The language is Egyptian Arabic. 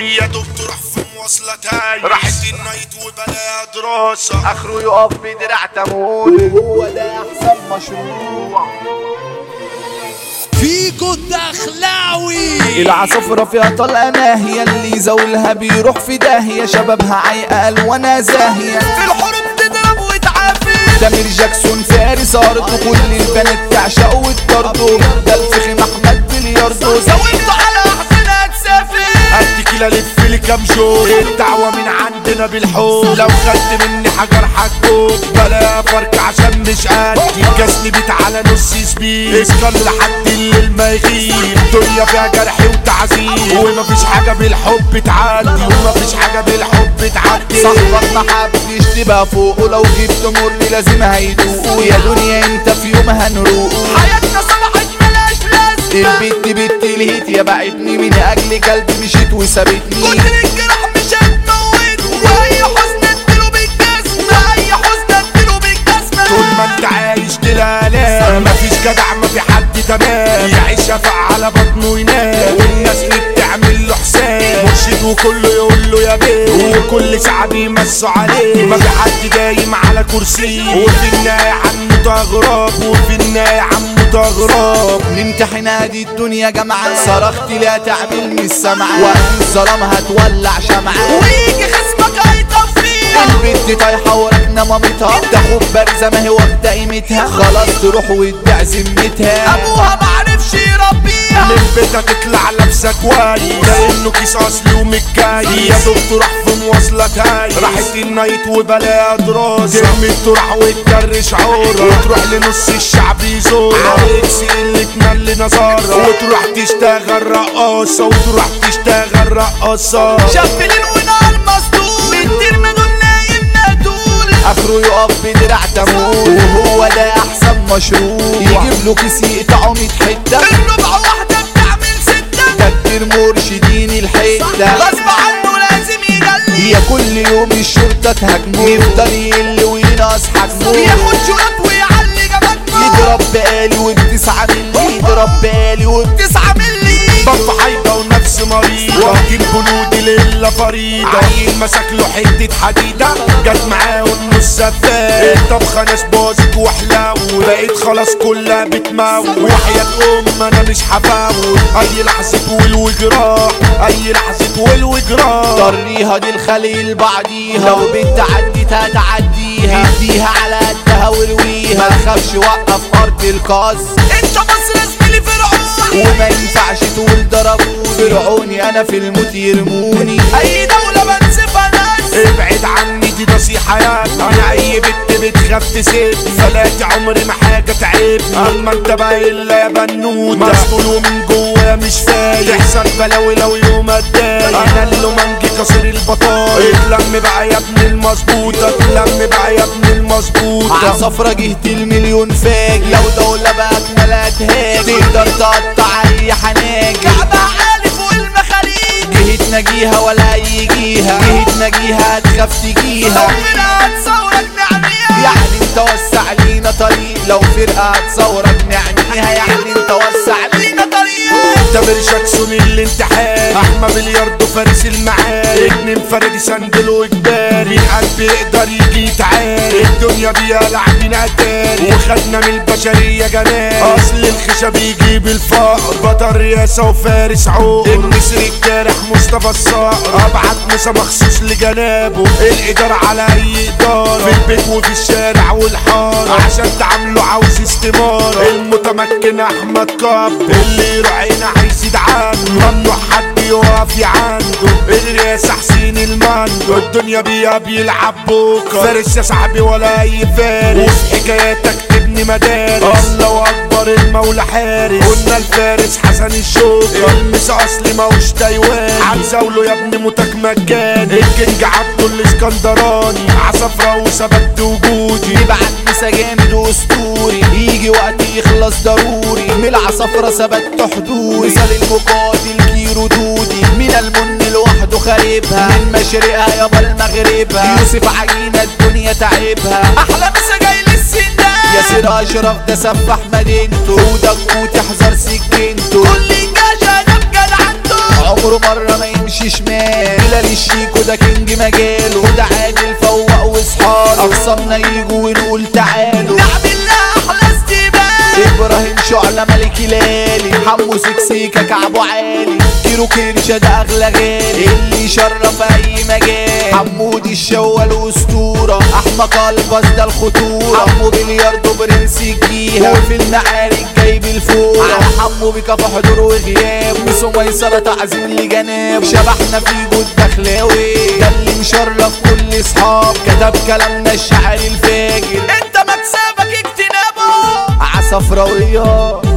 يا دكتور في مواصلة تايه راحت النايت وبلا دراسة اخره يقف بدرع تمون وهو ده احسن مشروع فيكو الدخلاوي العصفرة فيها طلقة ناهية اللي يزولها بيروح في داهية شبابها عيقة الوانا زاهية في الحروب تضرب وتعافي تامر جاكسون فارس ارضه كل البنات تعشقه وتطرده ده الفخم احمد بلياردو زودته على احسن هتسافر اديك لف لي كام شو الدعوة من عندنا بالحب لو خدت مني حجر حكوك بلا فرق عشان مش قدي جسمي بيت على نص سبيل اسكر لحد الليل ما يغيب دنيا فيها جرح وتعذيب ومفيش حاجة بالحب تعدي ومفيش حاجة بالحب تعدي صاحبك ما حبش تبقى فوقه لو جبت مر لازم هيدوقه يا دنيا انت في يوم هنروقه حياتنا صبحت ملاش لازمة البت بت الهيت يا بعتني من اجل قلبي مشيت وسابتني كتر الجرح مش هتموت واي حزن اديله بالجزمة اي حزن اديله بالجزمة طول ما انت عايش تلالا مفيش جدع ما في حد تمام يعيش يفق على بطنه وينام والناس اللي بتعمل له حساب مرشد وكله يقول له يا بيه وكل ساعة بيمسوا عليه ما في حد دايم على كرسي وفي النهاية عمه تغراب وفي النهاية عمه تغراب نمتحن ادي الدنيا جمعة صرخت لا تعمل من السمعة وقت الظلام هتولع شمعة ويجي خصمك هيطفيها البت طايحة وراكنة مامتها تاخد بارزة ما هي واخدة قيمتها خلاص تروح وتبيع ذمتها ابوها معرفش يربيها من بيتها تطلع لابسه كويس لانه كيس اصلي ومتكيس يا دكتور راح في مواصله تايس راحت النايت وبلا دراسه ترمي الطرح وتجرش عوره وتروح لنص الشعب يزورها عليك اللي تملي نظاره وتروح تشتغل رقاصه وتروح تشتغل رقاصه شاف ليل ونهار مسطول بتطير من نايم ندول اخره يقف بدرع تمون وهو ده احسن مشروع يجيب له كيس يقطعه 100 حتة الربع واحدة بتعمل ستة كتير مرشدين الحتة غصب عنه لازم يجلي هي كل يوم الشرطة تهاجمه يفضل يقل وينقص حجمه ياخد شرط ويعلي جبهته يضرب بقالي وبتسعة ملي يضرب بقالي وبتسعة تسعة ملي ضف حيطة ونفس مريضة واخدين بنود ليلة فريدة عيل مسك له حتة حديدة جت معاه النص سفاح الطبخة ناس باظت وحلاوة بقيت خلاص كلها بتموت وحياة أم أنا مش هفوت أي لحظة والوجراح أي لحظة والوجراح طريها دي الخليل بعديها لو بنت عدت هتعديها اديها على قدها ورويها ما تخافش وقف ارض القاص انت مصر يا زميلي فرعون وما ينفعش تقول ضربوني فرعوني انا في الموت يرموني اي دولة بنسفها ناس ابعد عني دي نصيحة يا انا اي بنت بتخاف تسيبني فلاتي عمري ما حاجة تعبني اما انت بقى الا يا بنوتة مسطول ومن جوايا مش فايق تحصل بلاوي لو يوم اتضايق انا اللي منجي كسر البطايق اتلم بقى يا ابن المظبوطة اتلم بقى يا ابن المظبوطة عصفرة جهت المليون فاج لو دولة بقت ملاتهاج تقدر تقطع اي حناجر كعبة عالي فوق المخاليق جهت نجيها ولا يجيها جهت نجيها تخاف تجيها لو فرقة هتصورك نعنيها يعني انت وسع لينا طريق لو فرقة هتصورك نعنيها يعني انت وسع لينا لينا طريق تامر جاكسون الانتحاري احمى بلياردو فارس المعارك اتنين فردي سندل واجباري مين قلب يقدر يجي يتعارك الدنيا بيها لاعبين اتاري وخدنا من البشريه جمال اصل الخشب يجيب الفقر بطل رياسه وفارس عقر النسر الجارح مصطفى الصقر ابعت مسا مخصوص لجنابه الاداره على اي اداره في البيت وفي الشارع والحاره عشان تعامله عاوز استماره المتمكن احمد كاب اللي يراعينا عايز يدعم ممنوع حد يقف عنده الرئاسة حسين المندو الدنيا بيها بيلعب بوكر فارس يا صاحبي ولا اي فارس وفي حكاياتك تبني مدارس الله اكبر المولى حارس قلنا الفارس حسن الشوكر المس اصلي ماهوش تايواني عزاوله يا ابني موتك مجاني الكينج عبده الاسكندراني عصفرة وثبت وجودي يبعت مسا جامد واسطوري يجي وقت يخلص ضروري من العصفرة ثبت حدودي مثال المقاتل كيرو دودي من المن لوحده خاربها من مشرقها يابا لمغربها يوسف عجينة الدنيا تعبها احلى مسا جاي للسندان ياسر اشرف ده سفح مدينته ودك وتحذر سكينته كل جاشة ده بجد عنده عمره مرة ما يمشي شمال خصمنا يجوا ونقول تعالوا نعمل لها احلى استقبال ابراهيم شعلة ملك ليالي حمو سكسيكة كعبه عالي كيلو كرشة ده اغلى غالي اللي يشرف اي مجال حمود الشوال اسطورة احمد الباس ده الخطورة حمو بلياردو برنس الجيهة وفي المعارك جايب الفورة على حمو بيكا في حضور وغياب وسو ميسرة تعظيم لجناب شبحنا في جود دخلاوي ده اللي مشرف كل اصحاب كتب كلامنا الشعر الفاجر انت مكسبك اجتنابه عصفراوية